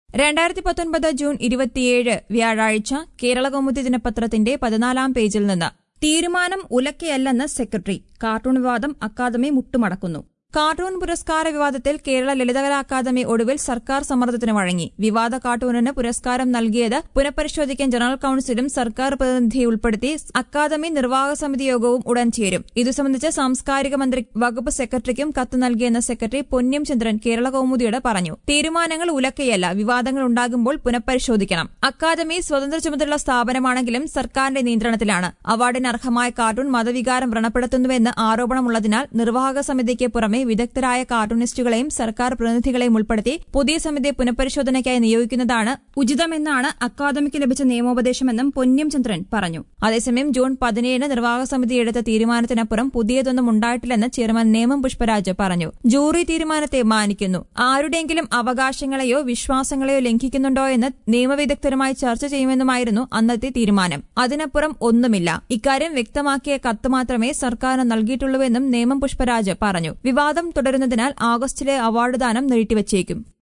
രണ്ടായിരത്തി പത്തൊൻപത് ജൂൺ ഇരുപത്തിയേഴ് വ്യാഴാഴ്ച കേരളകൗമുദി ദിനപത്രത്തിന്റെ പതിനാലാം പേജിൽ നിന്ന് തീരുമാനം ഉലക്കയല്ലെന്ന് സെക്രട്ടറി കാർട്ടൂൺ വിവാദം അക്കാദമി മുട്ടുമടക്കുന്നു കാർട്ടൂൺ പുരസ്കാര വിവാദത്തിൽ കേരള ലളിതകലാ അക്കാദമി ഒടുവിൽ സർക്കാർ സമ്മർദ്ദത്തിന് വഴങ്ങി വിവാദ കാർട്ടൂണിന് പുരസ്കാരം നൽകിയത് പുനഃപരിശോധിക്കാൻ ജനറൽ കൌൺസിലും സർക്കാർ പ്രതിനിധിയെ ഉൾപ്പെടുത്തി അക്കാദമി നിർവാഹക സമിതി യോഗവും ഉടൻ ചേരും ഇതു സംബന്ധിച്ച് സാംസ്കാരിക മന്ത്രി വകുപ്പ് സെക്രട്ടറിക്കും കത്ത് നൽകിയെന്ന് സെക്രട്ടറി പൊന്നം ചന്ദ്രൻ കേരള കൌമുദിയോട് പറഞ്ഞു തീരുമാനങ്ങൾ ഉലക്കയല്ല വിവാദങ്ങൾ ഉണ്ടാകുമ്പോൾ പുനഃപരിശോധിക്കണം അക്കാദമി സ്വതന്ത്ര ചുമതലയുള്ള സ്ഥാപനമാണെങ്കിലും സർക്കാരിന്റെ നിയന്ത്രണത്തിലാണ് അവാർഡിന് അർഹമായ കാർട്ടൂൺ മതവികാരം വ്രണപ്പെടുത്തുന്നുവെന്ന് ആരോപണമുള്ളതിനാൽ നിർവാഹക സമിതിക്ക് പുറമെ വിദഗ്ധരായ കാർട്ടൂണിസ്റ്റുകളെയും സർക്കാർ പ്രതിനിധികളെയും ഉൾപ്പെടുത്തി പുതിയ സമിതിയെ പുനഃപരിശോധനയ്ക്കായി നിയോഗിക്കുന്നതാണ് ഉചിതമെന്നാണ് അക്കാദമിക്ക് ലഭിച്ച നിയമോപദേശമെന്നും പൊന്നം ചന്ദ്രൻ പറഞ്ഞു അതേസമയം ജൂൺ പതിനേഴിന് നിർവാഹക സമിതി എടുത്ത തീരുമാനത്തിനപ്പുറം പുതിയതൊന്നും ഉണ്ടായിട്ടില്ലെന്ന് ചെയർമാൻ നേമം പുഷ്പരാജ് പറഞ്ഞു ജൂറി തീരുമാനത്തെ മാനിക്കുന്നു ആരുടെയെങ്കിലും അവകാശങ്ങളെയോ വിശ്വാസങ്ങളെയോ ലംഘിക്കുന്നുണ്ടോ എന്ന് നിയമവിദഗ്ധരുമായി ചർച്ച ചെയ്യുമെന്നുമായിരുന്നു അന്നത്തെ തീരുമാനം അതിനപ്പുറം ഒന്നുമില്ല ഇക്കാര്യം വ്യക്തമാക്കിയ കത്ത് മാത്രമേ സർക്കാരിന് നൽകിയിട്ടുള്ളൂവെന്നും നേമം പുഷ്പരാജ് പറഞ്ഞു വിവാദം തുടരുന്നതിനാൽ ആഗസ്റ്റിലെ അവാർഡ് ദാനം നീട്ടിവച്ചേക്കും